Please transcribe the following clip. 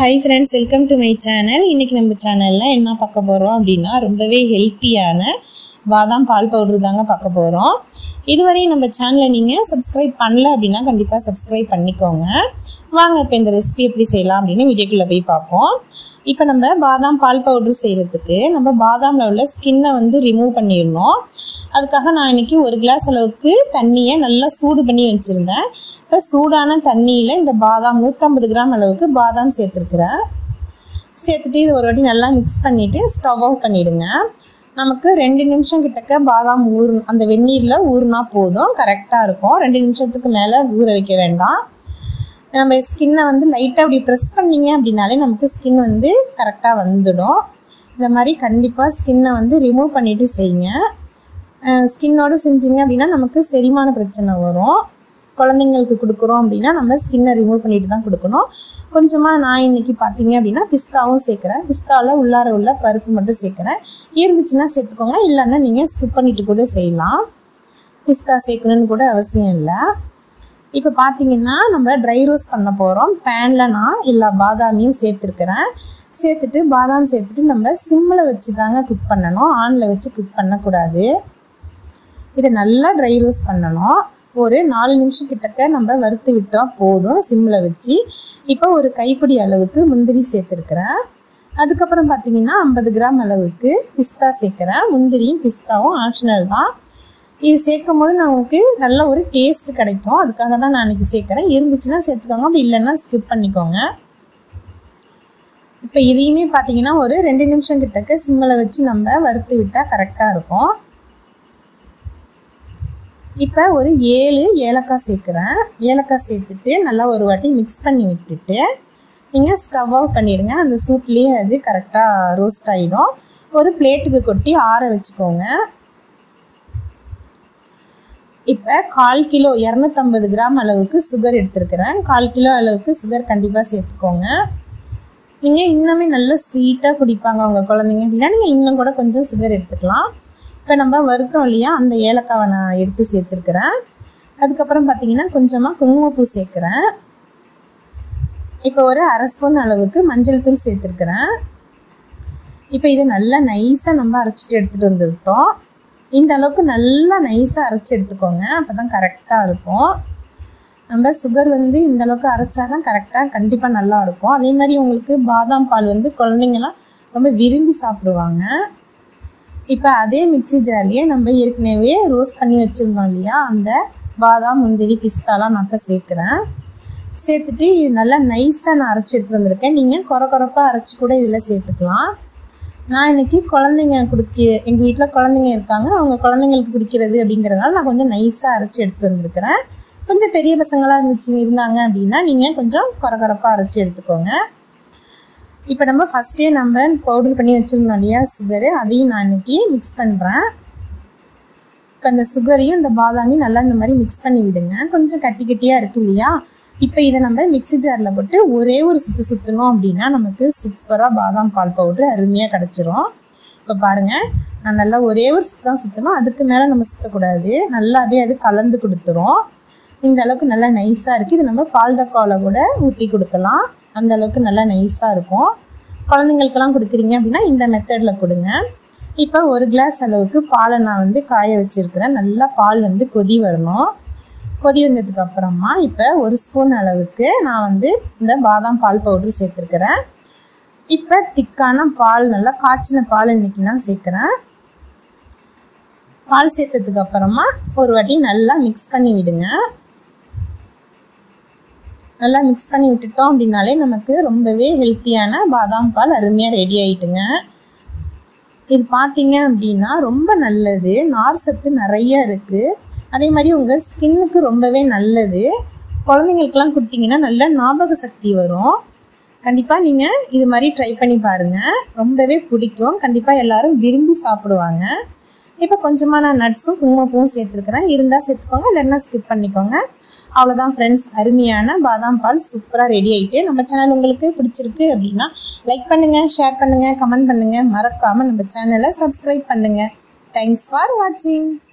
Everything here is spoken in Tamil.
hi friends welcome to my channel இன்றைக்கி நம்ம சேனலில் என்ன பார்க்க போகிறோம் அப்படின்னா ரொம்பவே ஹெல்த்தியான பாதாம் பால் பவுடர் தாங்க பார்க்க போகிறோம் இதுவரையும் நம்ம சேனலை நீங்கள் சப்ஸ்கிரைப் பண்ணல அப்படின்னா கண்டிப்பாக சப்ஸ்கிரைப் பண்ணிக்கோங்க வாங்க இப்போ இந்த ரெசிபி எப்படி செய்யலாம் அப்படின்னு வீடியோக்குள்ளே போய் பார்ப்போம் இப்போ நம்ம பாதாம் பால் பவுடர் செய்கிறதுக்கு நம்ம பாதாமில் உள்ள ஸ்கின்னை வந்து ரிமூவ் பண்ணிடணும் அதுக்காக நான் இன்றைக்கி ஒரு கிளாஸ் அளவுக்கு தண்ணியை நல்லா சூடு பண்ணி வச்சுருந்தேன் இப்போ சூடான தண்ணியில் இந்த பாதாம் நூற்றம்பது கிராம் அளவுக்கு பாதாம் சேர்த்துருக்குறேன் சேர்த்துட்டு இது ஒரு வாட்டி நல்லா மிக்ஸ் பண்ணிவிட்டு ஸ்டவ் ஆஃப் பண்ணிவிடுங்க நமக்கு ரெண்டு நிமிஷம் கிட்டக்க பாதாம் ஊறு அந்த வெந்நீரில் ஊறுனா போதும் கரெக்டாக இருக்கும் ரெண்டு நிமிஷத்துக்கு மேலே ஊற வைக்க வேண்டாம் நம்ம ஸ்கின்னை வந்து லைட்டாக அப்படி ப்ரெஸ் பண்ணிங்க அப்படின்னாலே நமக்கு ஸ்கின் வந்து கரெக்டாக வந்துடும் இந்த மாதிரி கண்டிப்பாக ஸ்கின்னை வந்து ரிமூவ் பண்ணிவிட்டு செய்யுங்க ஸ்கின்னோடு செஞ்சிங்க அப்படின்னா நமக்கு செரிமான பிரச்சனை வரும் குழந்தைங்களுக்கு கொடுக்குறோம் அப்படின்னா நம்ம ஸ்கின்னை ரிமூவ் பண்ணிட்டு தான் கொடுக்கணும் கொஞ்சமாக நான் இன்னைக்கு பார்த்தீங்க அப்படின்னா பிஸ்தாவும் சேர்க்குறேன் பிஸ்தாவில் உள்ளார உள்ள பருப்பு மட்டும் சேர்க்குறேன் இருந்துச்சுன்னா சேர்த்துக்கோங்க இல்லைன்னா நீங்கள் ஸ்கிப் பண்ணிட்டு கூட செய்யலாம் பிஸ்தா சேர்க்கணுன்னு கூட அவசியம் இல்லை இப்போ பார்த்தீங்கன்னா நம்ம ட்ரை ரோஸ்ட் பண்ண போகிறோம் பேனில் நான் எல்லா பாதாமியும் சேர்த்துருக்குறேன் சேர்த்துட்டு பாதாம் சேர்த்துட்டு நம்ம சிம்மில் வச்சு தாங்க குக் பண்ணணும் ஆனில் வச்சு குக் பண்ணக்கூடாது இதை நல்லா ட்ரை ரோஸ்ட் பண்ணணும் ஒரு நாலு நிமிஷம் கிட்டக்க நம்ம வறுத்து விட்டால் போதும் சிம்மில் வச்சு இப்போ ஒரு கைப்பிடி அளவுக்கு முந்திரி சேர்த்துருக்குறேன் அதுக்கப்புறம் பார்த்தீங்கன்னா ஐம்பது கிராம் அளவுக்கு பிஸ்தா சேர்க்குறேன் முந்திரியும் பிஸ்தாவும் ஆப்ஷனல் தான் இது சேர்க்கும் போது நமக்கு நல்ல ஒரு டேஸ்ட் கிடைக்கும் அதுக்காக தான் நான் அன்றைக்கி சேர்க்குறேன் இருந்துச்சுன்னா சேர்த்துக்கோங்க அப்படி இல்லைன்னா ஸ்கிப் பண்ணிக்கோங்க இப்போ இதையுமே பார்த்தீங்கன்னா ஒரு ரெண்டு நிமிஷம் கிட்டக்க சிம்மில் வச்சு நம்ம வறுத்து விட்டால் கரெக்டாக இருக்கும் இப்போ ஒரு ஏழு ஏலக்காய் சேர்க்குறேன் ஏலக்காய் சேர்த்துட்டு நல்லா ஒரு வாட்டி மிக்ஸ் பண்ணி விட்டுட்டு நீங்கள் ஸ்டவ் ஆஃப் பண்ணிவிடுங்க அந்த சூட்லேயே அது கரெக்டாக ரோஸ்ட் ஆகிடும் ஒரு பிளேட்டுக்கு கொட்டி ஆற வச்சுக்கோங்க இப்போ கால் கிலோ இரநூத்தம்பது கிராம் அளவுக்கு சுகர் எடுத்துருக்கிறேன் கால் கிலோ அளவுக்கு சுகர் கண்டிப்பாக சேர்த்துக்கோங்க நீங்கள் இன்னுமே நல்லா ஸ்வீட்டாக குடிப்பாங்க உங்கள் குழந்தைங்க அப்படின்னா நீங்கள் இன்னும் கூட கொஞ்சம் சுகர் எடுத்துக்கலாம் இப்போ நம்ம வருத்தம் இல்லையா அந்த ஏலக்காவை நான் எடுத்து சேர்த்துருக்குறேன் அதுக்கப்புறம் பார்த்தீங்கன்னா கொஞ்சமாக குங்குமப்பூ சேர்க்குறேன் இப்போ ஒரு அரை ஸ்பூன் அளவுக்கு மஞ்சள் தூள் சேர்த்துருக்குறேன் இப்போ இதை நல்லா நைஸாக நம்ம அரைச்சிட்டு எடுத்துகிட்டு வந்துவிட்டோம் இந்த அளவுக்கு நல்லா நைஸாக அரைச்சி எடுத்துக்கோங்க அப்போ தான் கரெக்டாக இருக்கும் நம்ம சுகர் வந்து இந்த அளவுக்கு அரைச்சா தான் கரெக்டாக கண்டிப்பாக நல்லா இருக்கும் அதே மாதிரி உங்களுக்கு பாதாம் பால் வந்து குழந்தைங்களாம் ரொம்ப விரும்பி சாப்பிடுவாங்க இப்போ அதே மிக்சி ஜார்லேயே நம்ம ஏற்கனவே ரோஸ்ட் பண்ணி வச்சுருந்தோம் இல்லையா அந்த பாதாம் முந்திரி பிஸ்தாலாம் நான் இப்போ சேர்க்குறேன் சேர்த்துட்டு இது நல்லா நைஸாக நான் அரைச்சி எடுத்துகிட்டு வந்திருக்கேன் நீங்கள் குறை குறைப்பாக அரைச்சி கூட இதில் சேர்த்துக்கலாம் நான் இன்றைக்கி குழந்தைங்க குடிக்க எங்கள் வீட்டில் குழந்தைங்க இருக்காங்க அவங்க குழந்தைங்களுக்கு குடிக்கிறது அப்படிங்கிறதுனால நான் கொஞ்சம் நைஸாக அரைச்சி எடுத்துகிட்டு வந்திருக்கிறேன் கொஞ்சம் பெரிய பசங்களாக இருந்துச்சு இருந்தாங்க அப்படின்னா நீங்கள் கொஞ்சம் குறை குறைப்பாக அரைச்சி எடுத்துக்கோங்க இப்போ நம்ம ஃபஸ்ட்டே நம்ம பவுடர் பண்ணி வச்சுருந்தோம் இல்லையா சுகரு அதையும் நான் இன்றைக்கி மிக்ஸ் பண்ணுறேன் இப்போ இந்த சுகரையும் இந்த பாதாமையும் நல்லா இந்த மாதிரி மிக்ஸ் பண்ணி விடுங்க கொஞ்சம் கட்டி கட்டியாக இருக்கு இல்லையா இப்போ இதை நம்ம மிக்சி ஜாரில் போட்டு ஒரே ஒரு சுற்று சுற்றணும் அப்படின்னா நமக்கு சூப்பராக பாதாம் பால் பவுட்ரு அருமையாக கிடச்சிரும் இப்போ பாருங்கள் நான் நல்லா ஒரே ஒரு சுற்று தான் சுற்றணும் அதுக்கு மேலே நம்ம சுற்றக்கூடாது நல்லாவே அது கலந்து கொடுத்துரும் இந்த அளவுக்கு நல்லா நைஸாக இருக்குது இது நம்ம பால் டப்பாவில் கூட ஊற்றி கொடுக்கலாம் அந்த அளவுக்கு நல்லா நைஸாக இருக்கும் குழந்தைங்களுக்கெல்லாம் கொடுக்குறீங்க அப்படின்னா இந்த மெத்தடில் கொடுங்க இப்போ ஒரு கிளாஸ் அளவுக்கு பாலை நான் வந்து காய வச்சுருக்கிறேன் நல்லா பால் வந்து கொதி வரணும் கொதி வந்ததுக்கு அப்புறமா இப்போ ஒரு ஸ்பூன் அளவுக்கு நான் வந்து இந்த பாதாம் பால் பவுட்ரு சேர்த்துருக்கிறேன் இப்போ திக்கான பால் நல்லா காய்ச்சின பால் இன்றைக்கி நான் சேர்க்குறேன் பால் சேர்த்ததுக்கு அப்புறமா ஒரு வாட்டி நல்லா மிக்ஸ் பண்ணி விடுங்க நல்லா மிக்ஸ் பண்ணி விட்டுட்டோம் அப்படின்னாலே நமக்கு ரொம்பவே ஹெல்த்தியான பாதாம் பால் அருமையாக ரெடி ஆகிட்டுங்க இது பார்த்தீங்க அப்படின்னா ரொம்ப நல்லது நார் சத்து நிறைய இருக்குது அதே மாதிரி உங்கள் ஸ்கின்னுக்கு ரொம்பவே நல்லது குழந்தைங்களுக்கெல்லாம் கொடுத்தீங்கன்னா நல்ல ஞாபக சக்தி வரும் கண்டிப்பாக நீங்கள் இது மாதிரி ட்ரை பண்ணி பாருங்கள் ரொம்பவே பிடிக்கும் கண்டிப்பாக எல்லோரும் விரும்பி சாப்பிடுவாங்க இப்போ கொஞ்சமாக நான் நட்ஸும் குங்குமப்பூவும் சேர்த்துருக்குறேன் இருந்தால் சேர்த்துக்கோங்க இல்லைன்னா ஸ்கிப் பண்ணிக்கோங்க அவ்வளோதான் ஃப்ரெண்ட்ஸ் அருமையான பாதாம் பால் சூப்பராக ரெடி ஆகிட்டு நம்ம சேனல் உங்களுக்கு பிடிச்சிருக்கு அப்படின்னா லைக் பண்ணுங்கள் ஷேர் பண்ணுங்கள் கமெண்ட் பண்ணுங்கள் மறக்காமல் நம்ம சேனலை சப்ஸ்கிரைப் பண்ணுங்கள் தேங்க்ஸ் ஃபார் வாட்சிங்